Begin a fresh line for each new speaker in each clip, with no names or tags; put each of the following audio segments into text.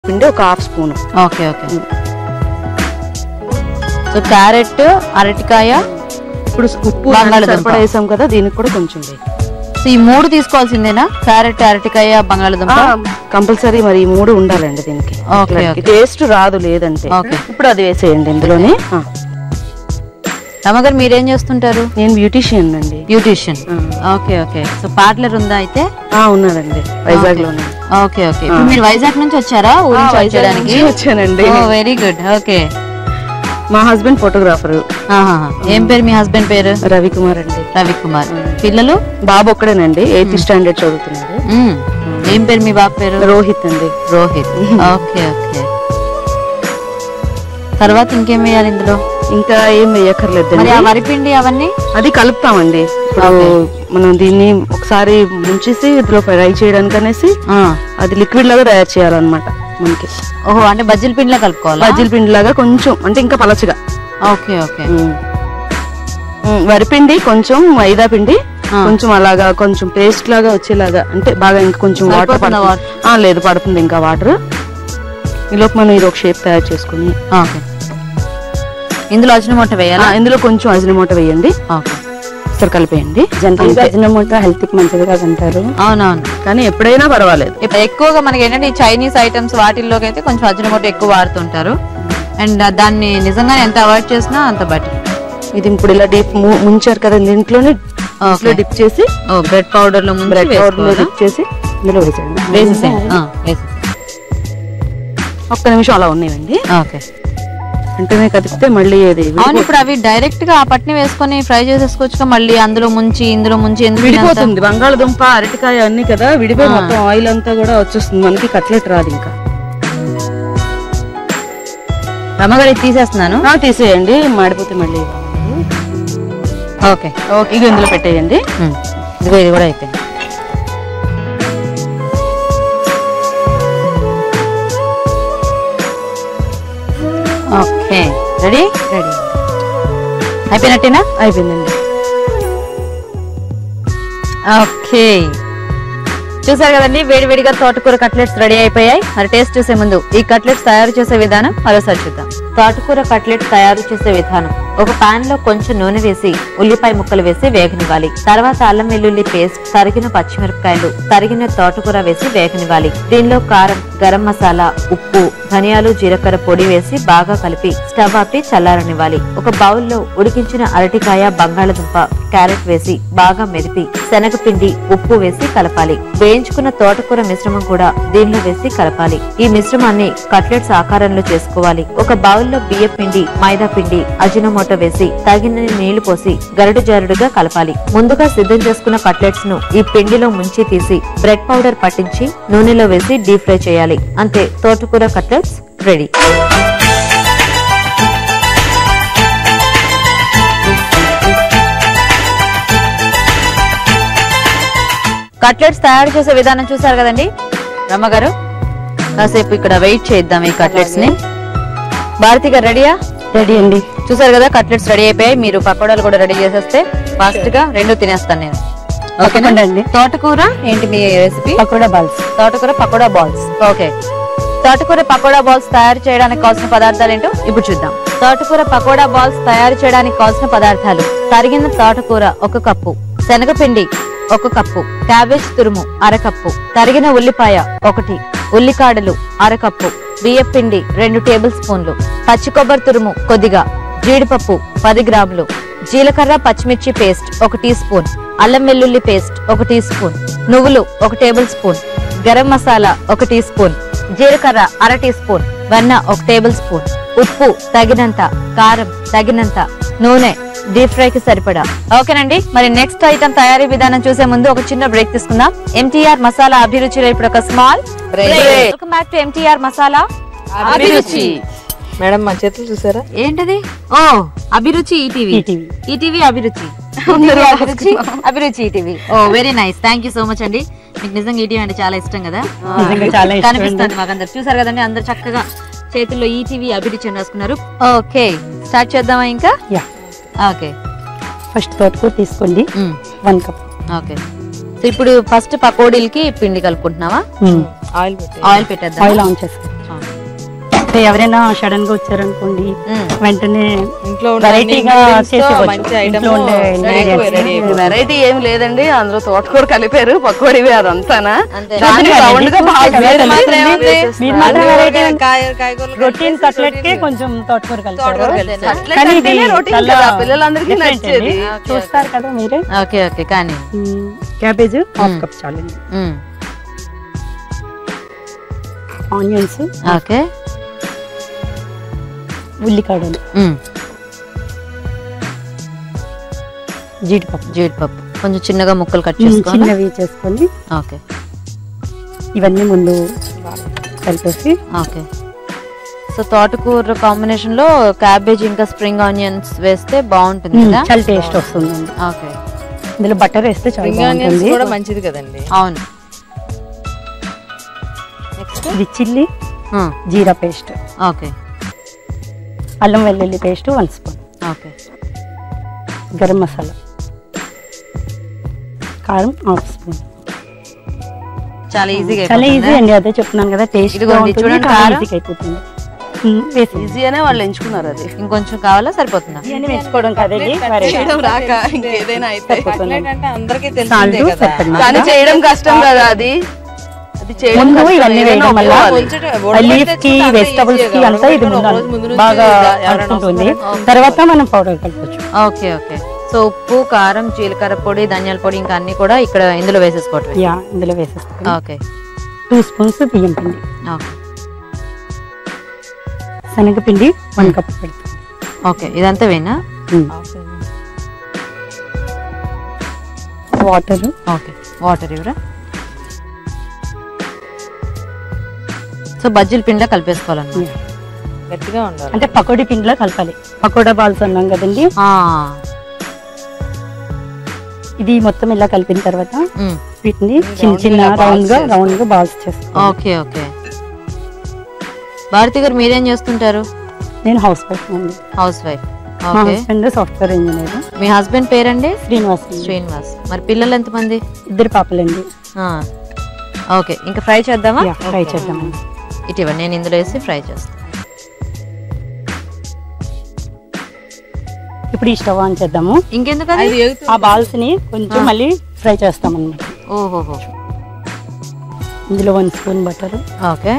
పిండి ఒక half spoon
okay okay so carrot అరటికాయ
ఇప్పుడు ఉప్పు
బంగాళదుంప.
సరిపడా వేసాం కదా దీనికి కూడా కొంచెం వేయి.
సో ఈ మూడు తీసుకోవాల్సిందేనా క్యారెట్ అరటికాయ బంగాళదుంప
కంపల్సరీ మరి ఈ మూడు ఉండాలండి దీనికి
ఓకే, ఓకే.
టేస్ట్ రాదు లేదంటే
ఓకే.
ఇప్పుడు అది వేసేయండి ఇందులోనే ఆ.
రమగారు మీరేం చేస్తుంటారు
నేను బ్యూటీషియన్ అండి
beautician okay okay so parlour ఉందా అయితే
ఆ, ఉన్నాడండి వైజాగ్ లోనే
ఓకే ఓకే ఇప్పుడు మీరు వైజాగ్ నుంచి వచ్చారా ఊరి నుంచి
వైజాగ్
వచ్చేయడానికి
నుంచి వచ్చానండి
వెరీ గుడ్ ఓకే
మా హస్బెండ్ ఫోటోగ్రాఫర్
ఏం పేరు మీ హస్బెండ్ పేరు
రవికుమార్ అండి
రవి కుమార్ పిల్లలు
బాబు ఒక్కడేనండి ఎయిత్ స్టాండర్డ్ చదువుతున్నాడు
మ్మ్. ఏం పేరు మీ బాబు పేరు
రోహిత్ అండి
రోహిత్ ఓకే ఓకే తర్వాత ఇంకేం వేయాలి ఇందులో
ఇంకా ఏం వేయక్కర్లేదండి
మరి ఆ వరిపిండి అవన్నీ
అది కలుపుతామండి ఇప్పుడు మనం దీన్ని ఒకసారి ముంచేసి ఇందులో ఫ్రై చేయడానికి అనేసి
ఆ.
అది లిక్విడ్ లాగా తయారు చేయాలన్నమాట మనకి
ఓహో అంటే బజ్జీల పిండిలో కలుపుకోవాలా
బజ్జీల పిండి లాగా కొంచెం అంటే ఇంకా పలచగా
ఓకే ఓకే
ఉమ్. ఉమ్, వరిపిండి కొంచెం మైదా పిండి
ఆ.
కొంచెం అలాగా కొంచెం పేస్ట్ లాగా వచ్చేలాగా అంటే బాగా ఇంకా కొంచెం వాటర్
సరిపోతుందా
పడుతుంది ఆ, లేదు పడుతుంది ఇంకా వాటర్ ఈలోపు మనం ఇది ఒక షేప్ తయారు చేసుకుని
ఓకే ఇందులో అజినమోట
ఆ,
వేయాలా
ఇందులో కొంచెం అజినమోట వేయండి
ఓకే
ఒకసారి కలిపేయండి
జనరల్ గా అజినమోటో హెల్త్ కి మంచిది కాదు అంటారు
అవునవును
కానీ ఎప్పుడైనా పర్వాలేదు
ఇప్పుడు ఎక్కువగా మనకి ఏంటంటే ఈ చైనీస్ ఐటమ్స్ వాటిల్లోకి అయితే కొంచెం అజినమోటో ఎక్కువ వాడుతుంటారు అండ్ దాన్ని నిజంగా ఎంత అవాయిడ్ చేసినా అంత బెటర్
ఇది ఇప్పుడు ఇలా డీప్ ముంచారు కదా దీంట్లోనే
ఓకే
డిప్ చేసి
ఓ బ్రెడ్ పౌడర్ లో ముందు
బ్రెడ్ పౌడర్ లో డిప్ చేసి ఇందులో వేసేయండి
వేసేసేయండి ఆ, వేసేసేయండి.
ఒక్క నిమిషం అలా ఉన్నాయండి
ఓకే
వెంటనే కదిపితే మళ్ళీ అది
అవును ఇప్పుడు అవి డైరెక్ట్ గా ఆ పట్ని వేసుకొని ఫ్రై చేసేసుకోవచ్చు మళ్ళీ అందులో ముంచి ఇందులో ముంచి ఎందుకు ఇదంతా?
విడిపోతుంది బంగాళదుంప అరటికాయ అన్ని కదా విడిపోయి మొత్తం ఆయిల్ అంతా కూడా వచ్చేస్తుంది మనకి కట్లెట్ రాదు ఇంకా
రమ్మగారు ఇది తీసేస్తున్నాను
ఆ, తీసేయండి మాడిపోతే మళ్ళీ
ఓకే
ఓకే ఇది ఇందులో పెట్టేయండి
ఉమ్. ఇదిగో ఇది కూడా అయిపోయింది ఓకే రెడీ
రెడీ
అయిపోయినట్టేనా
అయిపోయిందండి
ఓకే చూసారు కదండి వేడివేడిగా తోటకూర కట్లెట్స్ రెడీ అయిపోయాయి మరి టేస్ట్ చూసే ముందు ఈ కట్లెట్స్ తయారు చేసే విధానం మరోసారి చూద్దాం తోటకూర కట్లెట్స్ తయారు చేసే విధానం ఒక పాన్ లో కొంచెం నూనె వేసి ఉల్లిపాయ ముక్కలు వేసి వేగనివ్వాలి తర్వాత అల్లం వెల్లుల్లి పేస్ట్ తరిగిన పచ్చిమిరపకాయలు తరిగిన తోటకూర వేసి వేగనివ్వాలి దీనిలో కారం గరం మసాలా ఉప్పు ధనియాలు జీలకర్ర పొడి వేసి బాగా కలిపి స్టవ్ ఆపి చల్లారనివ్వాలి ఒక బౌల్లో ఉడికించిన అరటికాయ బంగాళదుంప క్యారెట్ వేసి బాగా మెదిపి శనగపిండి ఉప్పు వేసి కలపాలి వేయించుకున్న తోటకూర మిశ్రమం కూడా దీనిలో వేసి కలపాలి ఈ మిశ్రమాన్ని కట్లెట్స్ ఆకారంలో చేసుకోవాలి ఒక బౌల్లో బియ్య పిండి మైదా పిండి అజినమోటో వేసి తగినన్ని నీళ్లు పోసి గరడు జారుడుగా కలపాలి ముందుగా సిద్ధం చేసుకున్న కట్లెట్స్ ను ఈ పిండిలో ముంచి తీసి బ్రెడ్ పౌడర్ పట్టించి నూనెలో వేసి డీప్ ఫ్రై చేయాలి అంతే తోటకూర కట్లెట్స్ రెడీ కట్లెట్స్ తయారు చేసే విధానం చూసారు కదండి రమ్మగారు కాసేపు ఇక్కడ వెయిట్ చేద్దాం ఈ కట్లెట్స్ ని భారతి గారు రెడీయా
రెడీ అండి
చూసారు కదా కట్లెట్స్ రెడీ అయిపోయాయి మీరు పకోడాలు కూడా రెడీ చేసేస్తే ఫాస్ట్ గా రెండు తినేస్తాను నేను
తప్పకుండా అండి.
తోటకూర ఏంటి మీ రెసిపీ
పకోడా బాల్స్
తోటకూర పకోడా బాల్స్ ఓకే తోటకూర పకోడా బాల్స్ తయారు చేయడానికి కావాల్సిన పదార్థాలు ఏంటో ఇప్పుడు చూద్దాం తోటకూర పకోడా బాల్స్ తయారు చేయడానికి కావాల్సిన పదార్థాలు తరిగిన తోటకూర ఒక కప్పు శనగపిండి ఒక కప్పు క్యాబేజ్ తురుము అరకప్పు తరిగిన ఉల్లిపాయ ఒకటి ఉల్లికాడలు అరకప్పు బియ్యం పిండి రెండు టేబుల్ స్పూన్లు పచ్చి కొబ్బరి తురుము కొద్దిగా జీడిపప్పు పది గ్రాములు జీలకర్ర పచ్చిమిర్చి పేస్ట్ ఒక టీ స్పూన్ అల్లం వెల్లుల్లి పేస్ట్ ఒక టీ స్పూన్ నువ్వులు ఒక టేబుల్ స్పూన్ గరం మసాలా ఒక టీ స్పూన్ జీలకర్ర అర టీ స్పూన్ వెన్న ఒక టేబుల్ స్పూన్ ఉప్పు తగినంత కారం తగినంత నూనె డీప్ ఫ్రై కి సరిపడా ఓకేనండి మరి నెక్స్ట్ ఐటమ్ తయారీ విధానం చూసే ముందు ఒక చిన్న బ్రేక్ తీసుకుందాం ఎంటీఆర్ మసాలా అభిరుచిలో ఇప్పుడు ఒక small welcome back to MTR masala Abhiruchi
madam మా చేతులు చూసారా
ఏంటది ఓ అభిరుచి ETV
ETV.
ETV Abhiruchi Abhiruchi Abhiruchi ETV oh very nice thank you so much అండి మీకు నిజంగా ఈటీవీ అంటే చాలా ఇష్టం కదా
నిజంగా చాలా ఇష్టం
కనిపిస్తుంది మాకు అందరు చూసారు కదండి అందరు చక్కగా చేతుల్లో ఈటీవీ అభిరుచి అని రాసుకున్నారు ఓకే స్టార్ట్ చేద్దామా ఇంకా
యా
ఓకే
ఫస్ట్ తోటకూర తీసుకోండి వన్ కప్
ఓకే సో ఇప్పుడు ఫస్ట్ పకోడీలకి పిండి కలుపుకుంటున్నావా
ఆయిల్ పెట్టి
ఆయిల్ పెట్టేద్దాం
ఆయిల్ ఆన్ చేసుకోండి
ఆ.
సో ఎవరైనా సడన్ గా వచ్చారనుకోండి
మ్మ్.
వెంటనే
ఇంట్లో ఉన్న
వెరైటీగా
అన్ని ingredients తో
చేసేవచ్చు.
మంచి ఐటమ్
ఇంట్లో ఉండే ingredients.
రెడీ
వెరైటీ ఏం లేదండి అందులో తోటకూర కలిపారు పకోడివి అదంతానా
అంతే.
దాన్ని
అంతే
రౌండ్ గా
కదండి.
బాగా
మీరు
వేసి
మాత్రం
వేసేస్తున్నారు.
ఏముంది? మీరు మాత్రం variety ఉంది.
కాయగూరలు
రొటీన్ కట్లెట్ కి కొంచెం తోటకూర కలిపారు
తోటకూర కలిపారు.
కట్లెట్
కానీ ఇది
అంటేనే routine
చాలా
కదా, పిల్లలందరికీ
different
నచ్చేది.
అండి. చూస్తారు కదా మీరే
ఓకే ఓకే కానీ
క్యాబేజ్ హాఫ్ కప్ చాలండి
మ్మ్.
ఆనియన్స్
ఓకే
ఉల్లికాడలు
మ్మ్.
జీడిపప్పు
జీడిపప్పు కొంచెం చిన్నగా ముక్కలు కట్
మ్మ్,
చేసుకోవాలి
చిన్నవి చేసుకొని
ఓకే
ఇవన్నీ ముందు కలిపేసి
ఓకే సో తోటకూర కాంబినేషన్ లో క్యాబేజ్ ఇంకా స్ప్రింగ్ ఆనియన్స్ వేస్తే బాగుంటుంది
మ్మ్,
కదా
చాలా టేస్ట్ వస్తుందండి
ఓకే
ఇందులో బటర్ వేస్తే చాలా
స్ప్రింగ్ ఆనియన్స్
బాగుంటుంది
కూడా మంచిది కదండి
అవును నెక్స్ట్
ఇది చిల్లీ జీరా పేస్ట్
ఓకే
అల్లం వెల్లుల్లి paste one spoon
okay
garam masala కారం హాఫ్ స్పూన్
చాలా ఈజీగా
చాలా ఈజీ అండి అదే చెప్తున్నాను కదా టేస్ట్
ఇదిగోండి, చూడండి కారం.
ఈజీగా అయిపోతుంది మ్మ్, వేసేయండి.
ఈజీ అనే వాళ్ళు ఎంచుకున్నారు అది
ఇంకొంచెం కావాలా సరిపోతుందా
ఇవన్నీ వేసుకోవడం కదండి మరి
చేయడం రాక ఇంకేదైనా అయితే
కట్లెట్ అంటే అందరికీ
సాల్ట్
తెలిసిందే కదా
సరిపడినంత.
కానీ చేయడం కష్టం కదా అది అది చేయడం
ముందు
కష్టం.
ఇవన్నీ
ఏదైనా
వేయడం వల్ల
ఒప్పుకోవాలి.
కొంచెం
లీఫ్ కి
ఉడకబెట్టేసి
వెజిటబుల్స్ కి
అంతా
అంతా ఇది
ఈజీగా
ముందు
ఒక రోజు ముందు నుంచి
బాగా
ఎవరైనా
కలుపుకుంటుంది
వస్తారా?
తర్వాత మనం పౌడర్ కలపచ్చు
ఓకే ఓకే సో ఉప్పు కారం జీలకర్ర పొడి ధనియాల పొడి ఇంకా అన్ని కూడా ఇక్కడ ఇందులో వేసేసుకోవటం
యా ఇందులో వేసేస్తాం
ఓకే
టూ స్పూన్స్ బియ్యం పిండి
ఓకే
శనగపిండి వన్ కప్ పెడతాం
ఓకే ఇదంతా వేనా
వాటర్
ఓకే వాటర్ ఇవరా సో బజ్జీల పిండిలో కలిపేసుకోవాలన్నమాట
గట్టిగా ఉండాలి
అంటే పకోడీ పిండిలో కలపాలి పకోడా బాల్స్ అన్నాం కదండి
ఆ,
ఇది మొత్తం ఇలా కలిపిన తర్వాత
మ్,
వీటిని చిన్న చిన్న రౌండ్ గా రౌండ్ గా బాల్స్ చేస్తాను
ఓకే ఓకే భారతి గారు మీరేం చేస్తుంటారు
నేను హౌస్ వైఫ్ అండి
హౌస్ వైఫ్
మా
ఓకే
హస్బెండ్ సాఫ్ట్వేర్ ఇంజనీర్
మీ హస్బెండ్ పేరండి
శ్రీనివాస్ అండి.
శ్రీనివాస్ మరి పిల్లలు ఎంతమంది
ఇద్దరు పాపలండి
ఆ, ఓకే ఇంకా ఫ్రై చేద్దామా
యా ట్రై చేద్దామండి
ఇటీవల నేను ఇందులో వేసి ఫ్రై చేస్తాను
ఇప్పుడు ఈ స్టవ్ ఆన్ చేద్దాము
ఇంకెందుకు
అది
అది
ఎగుతూ
ఆ బాల్స్ ని కొంచెం మళ్ళీ ఫ్రై చేస్తాం అనమాట
ఓహోహో
ఇందులో one spoon butter
okay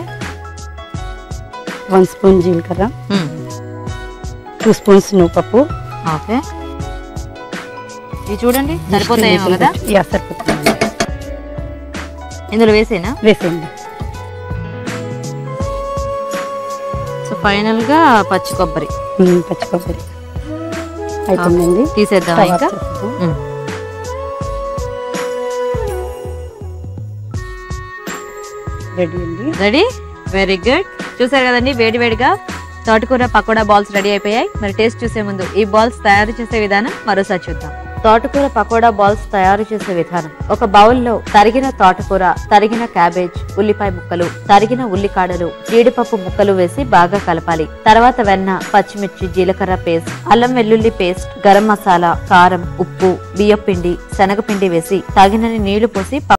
one spoon జీలకర్ర
మ్,
టూ స్పూన్స్ నువ్వుపప్పు
ఓకే ఇవి చూడండి సరిపోతాయేమో కదా
యా సరిపోతుంది
ఇందులో వేసేనా
వేసేయండి
సో ఫైనల్ గా పచ్చి కొబ్బరి
ఉమ్, పచ్చి కొబ్బరి అయిపోయిందండి
తీసేద్దాం
స్టవ్
ఇంకా
ఆఫ్ చేసేద్దాం.
మ్,
రెడీ అండి
రెడీ వెరీ గుడ్ చూసారు కదండి వేడి వేడిగా తోటకూర పకోడా బాల్స్ రెడీ అయిపోయాయి మరి టేస్ట్ చూసే ముందు ఈ బాల్స్ తయారు చేసే విధానం మరోసారి చూద్దాం తోటకూర పకోడా బాల్స్ తయారు చేసే విధానం ఒక బౌల్లో తరిగిన తోటకూర తరిగిన క్యాబేజ్ ఉల్లిపాయ ముక్కలు తరిగిన ఉల్లికాడలు జీడిపప్పు ముక్కలు వేసి బాగా కలపాలి తర్వాత వెన్న పచ్చిమిర్చి జీలకర్ర పేస్ట్ అల్లం వెల్లుల్లి పేస్ట్ గరం మసాలా కారం ఉప్పు బియ్యపిండి శనగపిండి వేసి తగినన్ని నీళ్లు పోసి